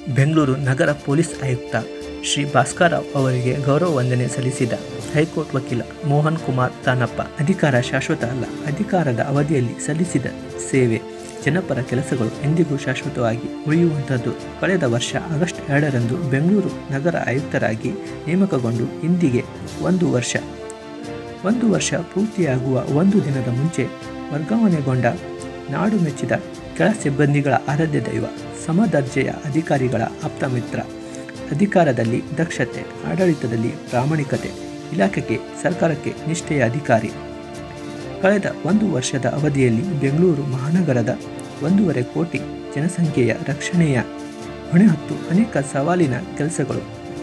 ಬೆಂಗಳೂರು ನಗರ police ಆಯುಕ್ತ ಶ್ರೀ ಭಾಸ್ಕರರಾವ್ ಅವರಿಗೆ ಗೌರವ ವಂದನೆ ಸಲ್ಲಿಸಿದ ಹೈಕೋರ್ಟ್ ವಕೀಲ ಮೋಹನ್ ಕುಮಾರ್ ತಾನಪ್ಪ ಅಧಿಕಾರ ಶಾಶ್ವತ ಅಲ್ಲ ಅಧಿಕಾರದ ಅವಧಿಯಲ್ಲಿ ಸಲ್ಲಿಸಿದ ಸೇವೆ ಜನಪರ ಕೆಲಸಗಳು ಎಂದಿಗೂ ಶಾಶ್ವತವಾಗಿ ಉಳಿಯುವಂಥದ್ದು ಕಳೆದ ವರ್ಷ ಆಗಸ್ಟ್ ಎರಡರಂದು ಬೆಂಗಳೂರು ನಗರ ಆಯುಕ್ತರಾಗಿ ನೇಮಕಗೊಂಡು ಇಂದಿಗೆ ಒಂದು ವರ್ಷ ಒಂದು ವರ್ಷ ಪೂರ್ತಿಯಾಗುವ ಒಂದು ದಿನದ ಮುಂಚೆ ವರ್ಗಾವಣೆಗೊಂಡ ನಾಡು ಮೆಚ್ಚಿದ ಕೆಳ ಸಿಬ್ಬಂದಿಗಳ ಆರಾಧ್ಯ ದೈವ ಸಮದರ್ಜೆಯ ಅಧಿಕಾರಿಗಳ ಆಪ್ತ ಮಿತ್ರ ಅಧಿಕಾರದಲ್ಲಿ ದಕ್ಷತೆ ಆಡಳಿತದಲ್ಲಿ ಪ್ರಾಮಾಣಿಕತೆ ಇಲಾಖೆಗೆ ಸರ್ಕಾರಕ್ಕೆ ನಿಷ್ಠೆಯ ಅಧಿಕಾರಿ ಕಳೆದ ಒಂದು ವರ್ಷದ ಅವಧಿಯಲ್ಲಿ ಬೆಂಗಳೂರು ಮಹಾನಗರದ ಒಂದೂವರೆ ಕೋಟಿ ಜನಸಂಖ್ಯೆಯ ರಕ್ಷಣೆಯ ಹೊಣೆ ಹೊತ್ತು ಅನೇಕ ಸವಾಲಿನ ಕೆಲಸಗಳು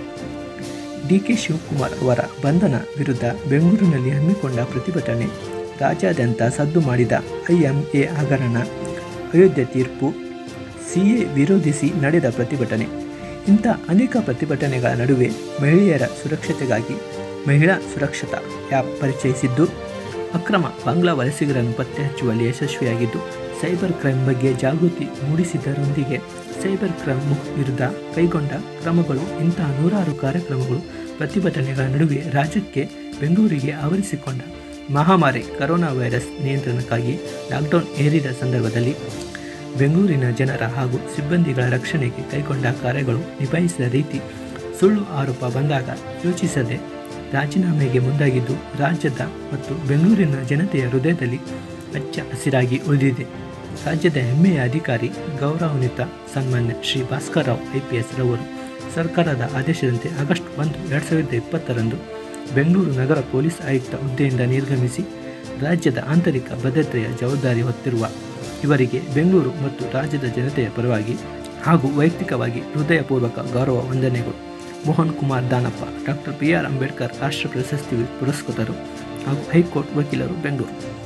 ಡಿ ಕೆ ಶಿವಕುಮಾರ್ ಅವರ ಬಂಧನ ವಿರುದ್ಧ ಬೆಂಗಳೂರಿನಲ್ಲಿ ಹಮ್ಮಿಕೊಂಡ ಪ್ರತಿಭಟನೆ ರಾಜ್ಯಾದ್ಯಂತ ಸದ್ದು ಮಾಡಿದ ಐಎಂಎ ಹಗರಣ ಅಯೋಧ್ಯೆ ತೀರ್ಪು ಸಿಎ ವಿರೋಧಿಸಿ ನಡೆದ ಪ್ರತಿಭಟನೆ ಇಂಥ ಅನೇಕ ಪ್ರತಿಭಟನೆಗಳ ನಡುವೆ ಮಹಿಳೆಯರ ಸುರಕ್ಷತೆಗಾಗಿ ಮಹಿಳಾ ಸುರಕ್ಷತಾ ಆ್ಯಪ್ ಪರಿಚಯಿಸಿದ್ದು ಅಕ್ರಮ ಬಾಂಗ್ಲಾ ವಲಸಿಗರನ್ನು ಪತ್ತೆ ಹಚ್ಚುವಲ್ಲಿ ಯಶಸ್ವಿಯಾಗಿದ್ದು ಸೈಬರ್ ಕ್ರೈಮ್ ಬಗ್ಗೆ ಜಾಗೃತಿ ಮೂಡಿಸಿದ್ದರೊಂದಿಗೆ ಸೈಬರ್ ಕ್ರೈಮ್ ವಿರುದ್ಧ ಕೈಗೊಂಡ ಕ್ರಮಗಳು ಇಂತಹ ನೂರಾರು ಕಾರ್ಯಕ್ರಮಗಳು ಪ್ರತಿಭಟನೆಗಳ ನಡುವೆ ರಾಜ್ಯಕ್ಕೆ ಬೆಂಗಳೂರಿಗೆ ಆವರಿಸಿಕೊಂಡ ಮಹಾಮಾರಿ ಕರೋನಾ ವೈರಸ್ ನಿಯಂತ್ರಣಕ್ಕಾಗಿ ಲಾಕ್ಡೌನ್ ಹೇರಿದ ಸಂದರ್ಭದಲ್ಲಿ ಬೆಂಗಳೂರಿನ ಜನರ ಹಾಗೂ ಸಿಬ್ಬಂದಿಗಳ ರಕ್ಷಣೆಗೆ ಕೈಗೊಂಡ ಕಾರ್ಯಗಳು ನಿಭಾಯಿಸಿದ ರೀತಿ ಸುಳ್ಳು ಆರೋಪ ಬಂದಾಗ ಯೋಚಿಸದೆ ರಾಜೀನಾಮೆಗೆ ಮುಂದಾಗಿದ್ದು ರಾಜ್ಯದ ಮತ್ತು ಬೆಂಗಳೂರಿನ ಜನತೆಯ ಹೃದಯದಲ್ಲಿ ಹಚ್ಚ ಹಸಿರಾಗಿ ಉಳಿದಿದೆ ರಾಜ್ಯದ ಹೆಮ್ಮೆಯ ಅಧಿಕಾರಿ ಗೌರವಾನ್ವಿತ ಸನ್ಮಾನ್ಯ Shri Bhaskar Rao I P S ರವರು ಸರ್ಕಾರದ ಆದೇಶದಂತೆ ಆಗಸ್ಟ್ ಒಂದು ಎರಡು ಸಾವಿರದ ಇಪ್ಪತ್ತರಂದು ಬೆಂಗಳೂರು ನಗರ ಪೊಲೀಸ್ ಆಯುಕ್ತ ಹುದ್ದೆಯಿಂದ ನಿರ್ಗಮಿಸಿ ರಾಜ್ಯದ ಆಂತರಿಕ ಭದ್ರತೆಯ ಜವಾಬ್ದಾರಿ ಹೊತ್ತಿರುವ ಇವರಿಗೆ ಬೆಂಗಳೂರು ಮತ್ತು ರಾಜ್ಯದ ಜನತೆಯ ಪರವಾಗಿ ಹಾಗೂ ವೈಯಕ್ತಿಕವಾಗಿ ಹೃದಯಪೂರ್ವಕ ಗೌರವ ವಂದನೆಗಳು Mohan Kumar Danappa doctor B R Ambedkar ರಾಷ್ಟ್ರ ಪ್ರಶಸ್ತಿ ಪುರಸ್ಕೃತರು ಹಾಗೂ ಹೈಕೋರ್ಟ್ ವಕೀಲರು ಬೆಂಗಳೂರು